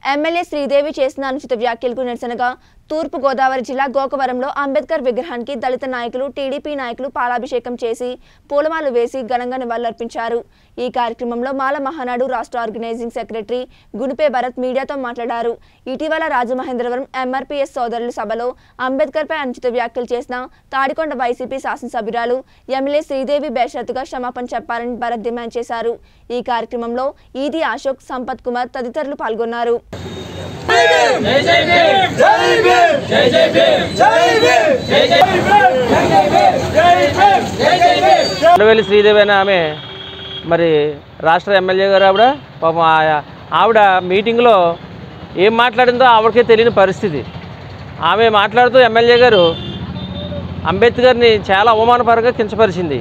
MLA Sridevi చేసిన అనుచిత వ్యాఖ్యలకు నిరసనగా తూర్పు గోదావరి జిల్లా గోకవరంలో అంబేద్కర్ విగ్రహానికి దళిత నాయకులు టీడీపీ నాయకులు పాలాభిషేకం చేసి పూలమాలు వేసి ఘనంగా నివాళులర్పించారు ఈ కార్యక్రమంలో మాల మహానాడు రాష్ట్ర ఆర్గనైజింగ్ సెక్రటరీ గునిపే భరత్ మీడియాతో మాట్లాడారు ఇటీవల రాజమహేంద్రవరం ఎంఆర్పీఎస్ సోదరుల సభలో అంబేద్కర్పై అనుచిత వ్యాఖ్యలు చేసిన తాడికొండ వైసీపీ శాసనసభ్యురాలు ఎమ్మెల్యే శ్రీదేవి బేషరతుగా క్షమాపణ చెప్పాలని భరత్ డిమాండ్ చేశారు ఈ కార్యక్రమంలో ఈది అశోక్ సంపత్ కుమార్ తదితరులు పాల్గొన్నారు కొండవేలి శ్రీదేవి అనే ఆమె మరి రాష్ట్ర ఎమ్మెల్యే గారు ఆవిడ పాపం ఆ- ఆవిడ మీటింగ్లో ఏం మాట్లాడిందో ఆవిడకే తెలియని పరిస్థితి ఆమె మాట్లాడుతూ ఎమ్మెల్యే గారు అంబేద్కర్ని చాలా అవమానపరంగా కించపరిచింది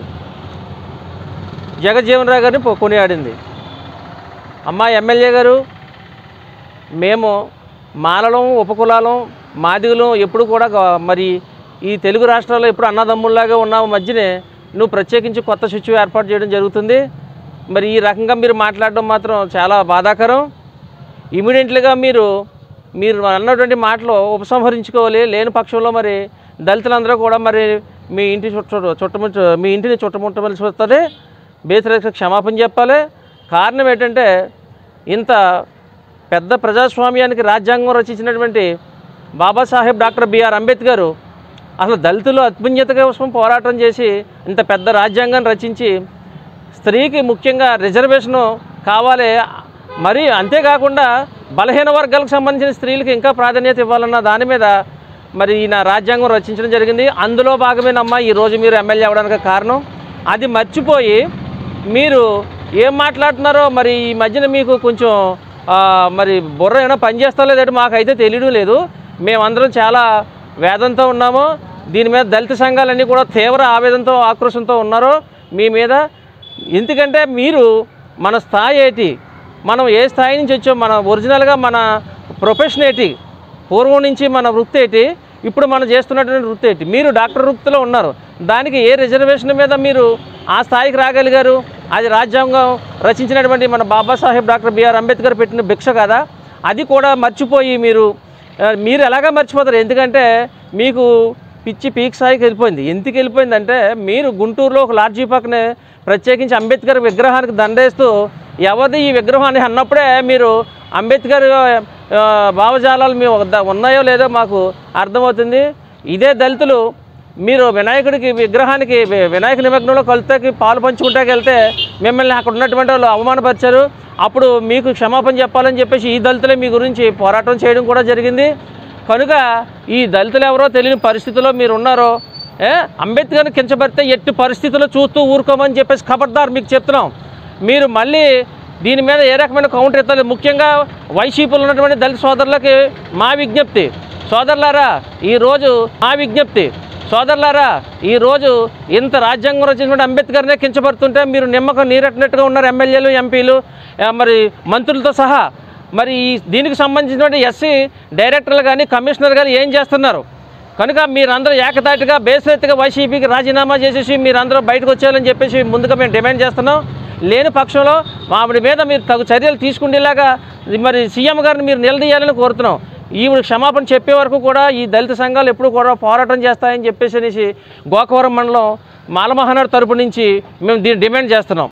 జగజ్జీవన్ రావు గారిని పొ- కొనియాడింది అమ్మా ఎమ్మెల్యే గారు మేము మాలలం ఉపకులాలం మాదిగలం ఎప్పుడు కూడా గ- మరి ఈ తెలుగు రాష్ట్రాల్లో ఎప్పుడు అన్నదమ్ముల్లాగా ఉన్న మధ్యనే నువ్వు ప్రత్యేకించి కొత్త శిశు ఏర్పాటు చేయడం జరుగుతుంది మరి ఈ రకంగా మీరు మాట్లాడడం మాత్రం చాలా బాధాకరం ఇమీడియట్లీగా మీరు మీరు అన్నటువంటి మాటలు ఉపసంహరించుకోవాలి లేని పక్షంలో మరి దళితులందరూ కూడా మరి మీ ఇంటి చుట్ట చుట్టముట్టు మీ ఇంటిని చుట్టముట్టవలసి వస్తుంది బేసరక్ష క్షమాపణ చెప్పాలి కారణం ఏంటంటే ఇంత పెద్ద ప్రజాస్వామ్యానికి రాజ్యాంగం రచించినటువంటి బాబాసాహెబ్ డాక్టర్ బిఆర్ అంబేద్కర్ అసలు దళితులు అత్యున్నత కోసం పోరాటం చేసి ఇంత పెద్ద రాజ్యాంగాన్ని రచించి స్త్రీకి ముఖ్యంగా రిజర్వేషను కావాలి మరి అంతేకాకుండా బలహీన వర్గాలకు సంబంధించిన స్త్రీలకు ఇంకా ప్రాధాన్యత ఇవ్వాలన్న దాని మీద మరి ఈయన రాజ్యాంగం రచించడం జరిగింది అందులో భాగమేనమ్మా ఈరోజు మీరు ఎమ్మెల్యే అవ్వడానికి కారణం అది మర్చిపోయి మీరు ఏం మాట్లాడుతున్నారో మరి ఈ మధ్యన మీకు కొంచెం ఆ, మరి బుర్ర ఏమైనా పనిచేస్తా లేదంటే మాకైతే తెలియడం లేదు మేమందరం చాలా వేదంతో ఉన్నాము దీని మీద దళిత సంఘాలన్నీ కూడా తీవ్ర ఆవేదనతో ఆక్రోశంతో ఉన్నారు మీ మీద ఎందుకంటే మీరు మన స్థాయి ఏంటి మనం ఏ స్థాయి నుంచి వచ్చాం మన ఒరిజినల్గా మన ప్రొఫెషన్ ఏంటి పూర్వం నుంచి మన వృత్తి ఏంటి ఇప్పుడు మనం చేస్తున్నటువంటి వృత్తి ఏంటి మీరు డాక్టర్ వృత్తిలో ఉన్నారు దానికి ఏ రిజర్వేషన్ మీద మీరు ఆ స్థాయికి రాగలిగారు అది రాజ్యాంగం రచించినటువంటి మన బాబాసాహెబ్ డాక్టర్ బిఆర్ అంబేద్కర్ పెట్టిన భిక్ష కదా అది కూడా మర్చిపోయి మీరు ఆ, మీరు ఎలాగా మర్చిపోతారు ఎందుకంటే మీకు పిచ్చి పీక్ స్థాయికి వెళ్ళిపోయింది ఎందుకు వెళ్ళిపోయిందంటే మీరు గుంటూరులో ఒక లాడ్జీ పక్కనే ప్రత్యేకించి అంబేద్కర్ విగ్రహానికి దండేస్తూ ఎవరిది ఈ విగ్రహం అని అన్నప్పుడే మీరు అంబేద్కర్ ఆ, భావజాలాలు మీ వద్ద ఉన్నాయో లేదో మాకు అర్థమవుతుంది ఇదే దళితులు మీరు వినాయకుడికి విగ్రహానికి వి- వినాయక నిమగ్నంలో కొలతకి పాలు పంచుకుంటాకి వెళ్తే మిమ్మల్ని అక్కడ ఉన్నటువంటి వాళ్ళు అవమానపరిచారు అప్పుడు మీకు క్షమాపణ చెప్పాలని చెప్పేసి ఈ దళితులే మీ గురించి పోరాటం చేయడం కూడా జరిగింది కనుక ఈ దళితులు ఎవరో తెలియని పరిస్థితిలో మీరు ఉన్నారో ఏ అంబేద్కర్ని కించబడితే ఎట్టి పరిస్థితుల్లో చూస్తూ ఊరుకోమని చెప్పేసి ఖబర్దార్ మీకు చెప్తున్నాం మీరు మళ్ళీ దీని మీద ఏ రకమైన కౌంటర్ ఎత్తాలి ముఖ్యంగా వైసీపీలో ఉన్నటువంటి దళిత సోదరులకి మా విజ్ఞప్తి సోదరులారా ఈరోజు మా విజ్ఞప్తి సోదరులారా ఈరోజు ఇంత రాజ్యాంగం రచించిన అంబేద్కర్నే కించబడుతుంటే మీరు నిమ్మకం నీరెట్టినట్టుగా ఉన్నారు ఎమ్మెల్యేలు ఎంపీలు ఆ, మరి మంత్రులతో సహా మరి ఈ దీనికి సంబంధించినటువంటి ఎస్సీ డైరెక్టర్లు కానీ కమిషనర్ కానీ ఏం చేస్తున్నారు కనుక మీరందరూ ఏకతాటిగా బేసరెత్తిగా వైసీపీకి రాజీనామా చేసేసి మీరందరూ బయటకు వచ్చేయాలని చెప్పేసి ముందుగా మేము డిమాండ్ చేస్తున్నాం లేని పక్షంలో ఆవిడ మీద మీరు తగు చర్యలు తీసుకునేలాగా మరి సీఎం గారిని మీరు నిలదీయాలని కోరుతున్నాం ఈవిడ క్షమాపణ చెప్పే వరకు కూడా ఈ దళిత సంఘాలు ఎప్పుడు కూడా పోరాటం చేస్తాయని చెప్పేసి అనేసి గోకవరం మండలం మాలమహానాడు తరపు నుంచి మేము దీన్ని డిమాండ్ చేస్తున్నాం